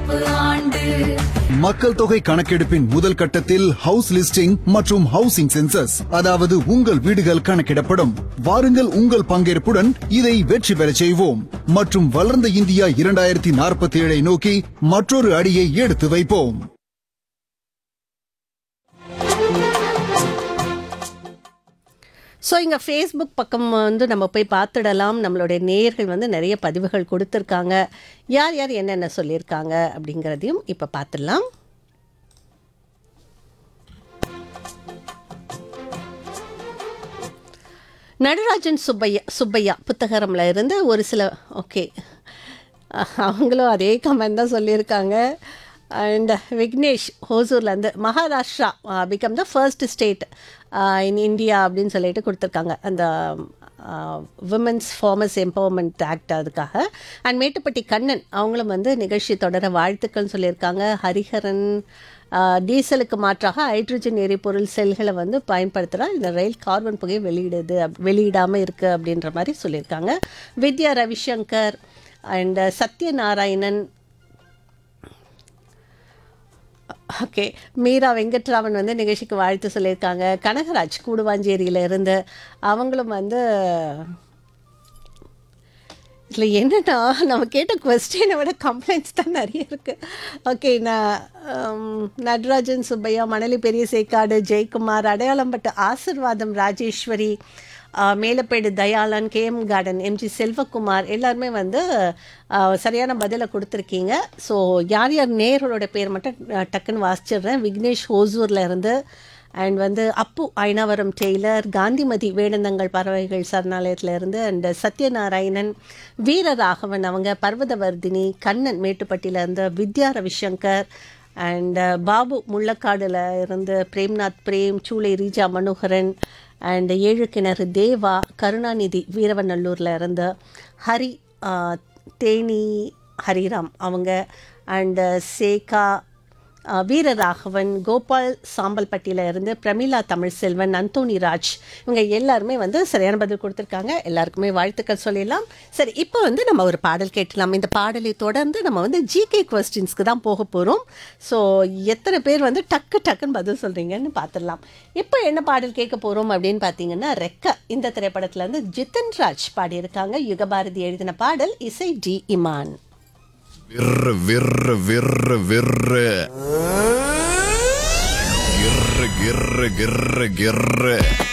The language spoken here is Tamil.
நடப்பு ஆண்டு மக்கள் தொகை கணக்கெடுப்பின் முதல் கட்டத்தில் ஹவுஸ் லிஸ்டிங் மற்றும் ஹவுசிங் சென்சஸ் அதாவது உங்கள் வீடுகள் கணக்கிடப்படும் வாருங்கள் உங்கள் பங்கேற்புடன் இதை வெற்றி பெறச் செய்வோம் மற்றும் வளர்ந்த இந்தியா இரண்டாயிரத்தி நாற்பத்தி ஏழை நோக்கி மற்றொரு அடியை எடுத்து வைப்போம் ஸோ இங்கே ஃபேஸ்புக் பக்கம் வந்து நம்ம போய் பார்த்துடலாம் நம்மளுடைய நேயர்கள் வந்து நிறைய பதிவுகள் கொடுத்துருக்காங்க யார் யார் என்னென்ன சொல்லியிருக்காங்க அப்படிங்கிறதையும் இப்போ பார்த்துடலாம் நடராஜன் சுப்பையா சுப்பையா புத்தகரம்ல இருந்து ஒரு சில ஓகே அவங்களும் அதே கமெண்ட் தான் சொல்லியிருக்காங்க அண்ட் விக்னேஷ் ஹோசூர்லேருந்து Maharashtra become the first state in India அப்படின்னு சொல்லிட்டு கொடுத்துருக்காங்க அந்த விமன்ஸ் ஃபார்மஸ் எம்பவர்மெண்ட் ஆக்ட் அதுக்காக அண்ட் மேட்டுப்பட்டி கண்ணன் அவங்களும் வந்து நிகழ்ச்சி தொடர வாழ்த்துக்கள் சொல்லியிருக்காங்க ஹரிஹரன் ஆஹ், டீசலுக்கு மாற்றாக ஹைட்ரஜன் எரிபொருள் செல்களை வந்து பயன்படுத்துகிறா இந்த ரயில் கார்பன் புகையை வெளியிடுது அப்- வெளியிடாமல் இருக்குது அப்படின்ற மாதிரி சொல்லியிருக்காங்க வித்யா ரவிசங்கர் அண்ட் சத்யநாராயணன் ஓகே மீரா வெங்கட்ராமன் வந்து நிகழ்ச்சிக்கு வாழ்த்து சொல்லியிருக்காங்க கனகராஜ் கூடுவாஞ்சேரியில இருந்து அவங்களும் வந்து இதில் என்னன்னா நம்ம கேட்ட கொஸ்டினை விட கம்ப்ளைண்ட்ஸ் தான் நிறைய இருக்குது ஓகே நான் ஹம், நடராஜன் சுப்பையா மணலி பெரிய சேக்காடு ஜெயக்குமார் அடையாளம்பட்டு ஆசிர்வாதம் ராஜேஸ்வரி ஆஹ், Melappedu Dayalan KM garden MG Selvakumar எல்லாருமே வந்து ஆஹ், சரியான பதிலை கொடுத்துருக்கீங்க ஸோ யார் யார் நேர்களோட பேர் மட்டும் ஆஹ், டக்குன்னு வாசிச்சிடுறேன் விக்னேஷ் ஹோசூரில் இருந்து அண்ட் வந்து அப்பு ஐனாவரம் டெய்லர் காந்திமதி வேடந்தங்கள் பறவைகள் சரணாலயத்துல இருந்து அண்ட் சத்யநாராயணன் வீரராகவன் அவங்க பர்வதவர்தினி கண்ணன் மேட்டுப்பட்டியில இருந்து வித்யா ரவிசங்கர் அண்ட் பாபு முள்ளக்காடுல இருந்து பிரேம்நாத் பிரேம் சூளை ரீஜா மனோகரன் அண்ட் ஏழு கிணறு தேவா கருணாநிதி வீரவநல்லூர்ல இருந்து ஹரி ஆஹ், தேனி ஹரிராம் அவங்க அண்ட் சேகா அஹ், வீரராகவன் கோபால் சாம்பல்பட்டியில இருந்து பிரமிளா தமிழ்செல்வன் அந்தோணி ராஜ் இவங்க எல்லாருமே வந்து சரியான பதில் கொடுத்துருக்காங்க எல்லாருக்குமே வாழ்த்துக்கள் சொல்லிடலாம் சரி இப்போ வந்து நம்ம ஒரு பாடல் கேட்கலாம் இந்த பாடலை தொடர்ந்து நம்ம வந்து ஜிகே கொஸ்டின்ஸ்க்கு தான் போக போகிறோம் ஸோ எத்தனை பேர் வந்து டக்கு டக்குன்னு பதில் சொல்கிறீங்கன்னு பார்த்துடலாம் இப்போ என்ன பாடல் கேட்க போகிறோம் அப்படின்னு பார்த்தீங்கன்னா ரெக்க இந்த திரைப்படத்துல இருந்து ஜித்தன் ராஜ் பாடியிருக்காங்க யுகபாரதி எழுதின பாடல் இசை டி இமான் விர்ரு விர்ரு விர்ரு விர்ரு கிர்ரு கிர்ரு கிர்ரு கிர்ரு